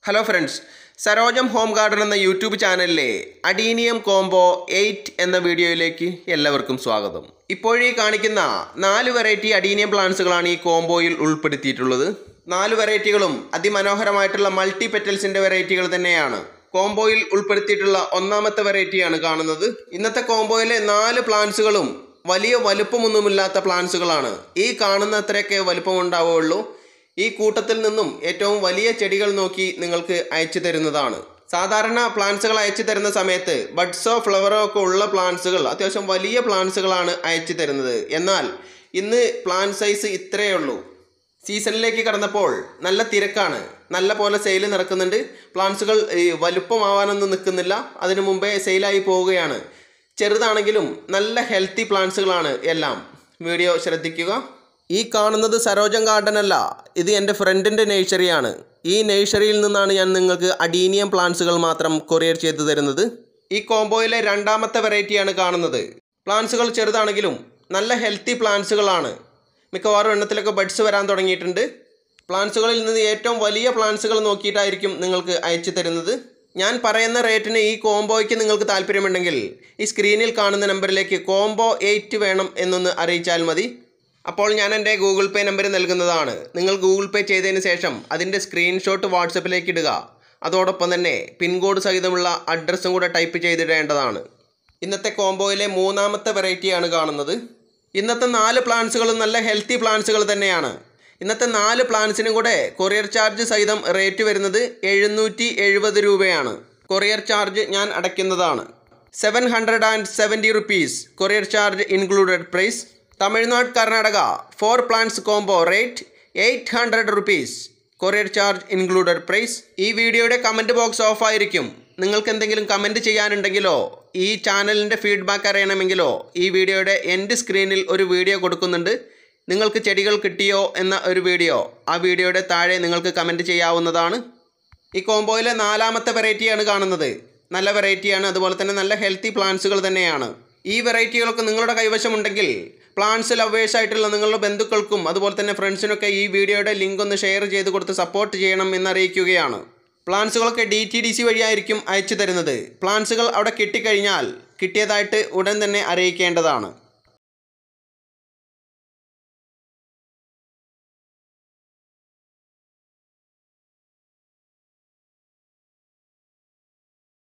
hello friends Sarojam home garden എന്ന YouTube ചാനലിലെ adenium combo eight എന്ന വീഡിയോയിലേക്ക് എല്ലാവർക്കും സ്വാഗതം ഇപ്പോഴീ കാണിക്കുന്ന നാല് വെറൈറ്റി അഡീനിയം പ്ലാന്റ്സുകളാണ് ഈ കോംബോയിൽ ഉൾപ്പെടുത്തിയിട്ടുള്ളത് നാല് വെറൈറ്റികളും അതിമനോഹരമായിട്ടുള്ള മൾട്ടി പെറ്റൽസിൻ്റെ വെറൈറ്റികൾ തന്നെയാണ് കോംബോയിൽ ഉൾപ്പെടുത്തിയിട്ടുള്ള ഒന്നാമത്തെ വെറൈറ്റിയാണ് കാണുന്നത് ഇന്നത്തെ കോംബോയിലെ നാല് പ്ലാന്റ്സുകളും വലിയ വലുപ്പമൊന്നുമില്ലാത്ത പ്ലാന്റ്സുകളാണ് ഈ കാണുന്ന അത്രയൊക്കെ വലുപ്പം ഉണ്ടാവുകയുള്ളൂ ഈ കൂട്ടത്തിൽ നിന്നും ഏറ്റവും വലിയ ചെടികൾ നോക്കി നിങ്ങൾക്ക് അയച്ചു തരുന്നതാണ് സാധാരണ പ്ലാന്റ്സുകൾ അയച്ചു തരുന്ന സമയത്ത് ബഡ്സോ ഫ്ലവറോ ഒക്കെ ഉള്ള പ്ലാന്റ്സുകൾ അത്യാവശ്യം വലിയ പ്ലാന്റ്സുകളാണ് അയച്ചു തരുന്നത് എന്നാൽ ഇന്ന് പ്ലാന്റ് സൈസ് ഇത്രയേ ഉള്ളൂ സീസണിലേക്ക് കടന്നപ്പോൾ നല്ല തിരക്കാണ് നല്ല പോലെ സെയിൽ നടക്കുന്നുണ്ട് പ്ലാന്റ്സുകൾ ഈ വലുപ്പമാവാനൊന്നും നിൽക്കുന്നില്ല അതിനു മുമ്പേ സെയിലായി പോവുകയാണ് ചെറുതാണെങ്കിലും നല്ല ഹെൽത്തി പ്ലാന്റ്സുകളാണ് എല്ലാം വീഡിയോ ശ്രദ്ധിക്കുക ഈ കാണുന്നത് സരോജം ഗാർഡൻ അല്ല ഇത് എൻ്റെ ഫ്രണ്ടിൻ്റെ നേഴ്സറിയാണ് ഈ നേഴ്സറിയിൽ നിന്നാണ് ഞാൻ നിങ്ങൾക്ക് അഡീനിയം പ്ലാന്റ്സുകൾ മാത്രം കൊറിയർ ചെയ്തു തരുന്നത് ഈ കോംബോയിലെ രണ്ടാമത്തെ വെറൈറ്റിയാണ് കാണുന്നത് പ്ലാന്റ്സുകൾ ചെറുതാണെങ്കിലും നല്ല ഹെൽത്തി പ്ലാന്റ്സുകളാണ് മിക്കവാറും എണ്ണത്തിലൊക്കെ ബഡ്സ് വരാൻ തുടങ്ങിയിട്ടുണ്ട് പ്ലാന്റ്സുകളിൽ നിന്ന് ഏറ്റവും വലിയ പ്ലാന്റ്സുകൾ നോക്കിയിട്ടായിരിക്കും നിങ്ങൾക്ക് അയച്ചു തരുന്നത് ഞാൻ പറയുന്ന റേറ്റിന് ഈ കോംബോയ്ക്ക് നിങ്ങൾക്ക് താല്പര്യമുണ്ടെങ്കിൽ ഈ സ്ക്രീനിൽ കാണുന്ന നമ്പറിലേക്ക് കോംബോ എയ്റ്റ് വേണം എന്നൊന്ന് അറിയിച്ചാൽ മതി അപ്പോൾ ഞാൻ എൻ്റെ ഗൂഗിൾ പേ നമ്പർ നൽകുന്നതാണ് നിങ്ങൾ ഗൂഗിൾ പേ ചെയ്തതിന് ശേഷം അതിൻ്റെ സ്ക്രീൻഷോട്ട് വാട്സപ്പിലേക്ക് ഇടുക അതോടൊപ്പം തന്നെ പിൻകോഡ് സഹിതമുള്ള അഡ്രസ്സും കൂടെ ടൈപ്പ് ചെയ്തിടേണ്ടതാണ് ഇന്നത്തെ കോംബോയിലെ മൂന്നാമത്തെ വെറൈറ്റിയാണ് കാണുന്നത് ഇന്നത്തെ നാല് പ്ലാന്റ്സുകളും നല്ല ഹെൽത്തി പ്ലാന്റ്സുകൾ തന്നെയാണ് ഇന്നത്തെ നാല് പ്ലാന്റ്സിനും കൂടെ കൊറിയർ ചാർജ് സഹിതം റേറ്റ് വരുന്നത് എഴുന്നൂറ്റി എഴുപത് രൂപയാണ് കൊറിയർ ചാർജ് ഞാൻ അടയ്ക്കുന്നതാണ് seven hundred and seventy rupees courier charge included price Tamil Nadu Karnataka four plants combo rate eight hundred rupees courier charge included price ഈ വീഡിയോയുടെ കമൻറ്റ് ബോക്സ് ഓഫ് ആയിരിക്കും നിങ്ങൾക്ക് എന്തെങ്കിലും കമൻറ്റ് ചെയ്യാനുണ്ടെങ്കിലോ ഈ ചാനലിൻ്റെ ഫീഡ്ബാക്ക് അറിയണമെങ്കിലോ ഈ വീഡിയോയുടെ എൻഡ് സ്ക്രീനിൽ ഒരു വീഡിയോ കൊടുക്കുന്നുണ്ട് നിങ്ങൾക്ക് ചെടികൾ കിട്ടിയോ എന്ന ഒരു വീഡിയോ ആ വീഡിയോയുടെ താഴെ നിങ്ങൾക്ക് കമൻറ്റ് ചെയ്യാവുന്നതാണ് ഈ കോംബോയിലെ നാലാമത്തെ വെറൈറ്റിയാണ് കാണുന്നത് നല്ല വെറൈറ്റിയാണ് അതുപോലെ തന്നെ നല്ല ഹെൽത്തി പ്ലാന്റ്സുകൾ തന്നെയാണ് ഈ വെറൈറ്റികളൊക്കെ നിങ്ങളുടെ കൈവശമുണ്ടെങ്കിൽ പ്ലാന്റ്സ് ലവേഴ്സ് ആയിട്ടുള്ള നിങ്ങളുടെ ബന്ധുക്കൾക്കും അതുപോലെ തന്നെ ഫ്രണ്ട്സിനൊക്കെ ഈ വീഡിയോയുടെ ലിങ്ക് ഒന്ന് ഷെയർ ചെയ്ത് കൊടുത്ത് സപ്പോർട്ട് ചെയ്യണം എന്നറിയിക്കുകയാണ് പ്ലാന്റ്സുകളൊക്കെ ഡി ടി ഡി സി വഴിയായിരിക്കും അയച്ചു തരുന്നത് പ്ലാന്റ്സുകൾ അവിടെ കിട്ടിക്കഴിഞ്ഞാൽ കിട്ടിയതായിട്ട് ഉടൻ തന്നെ അറിയിക്കേണ്ടതാണ്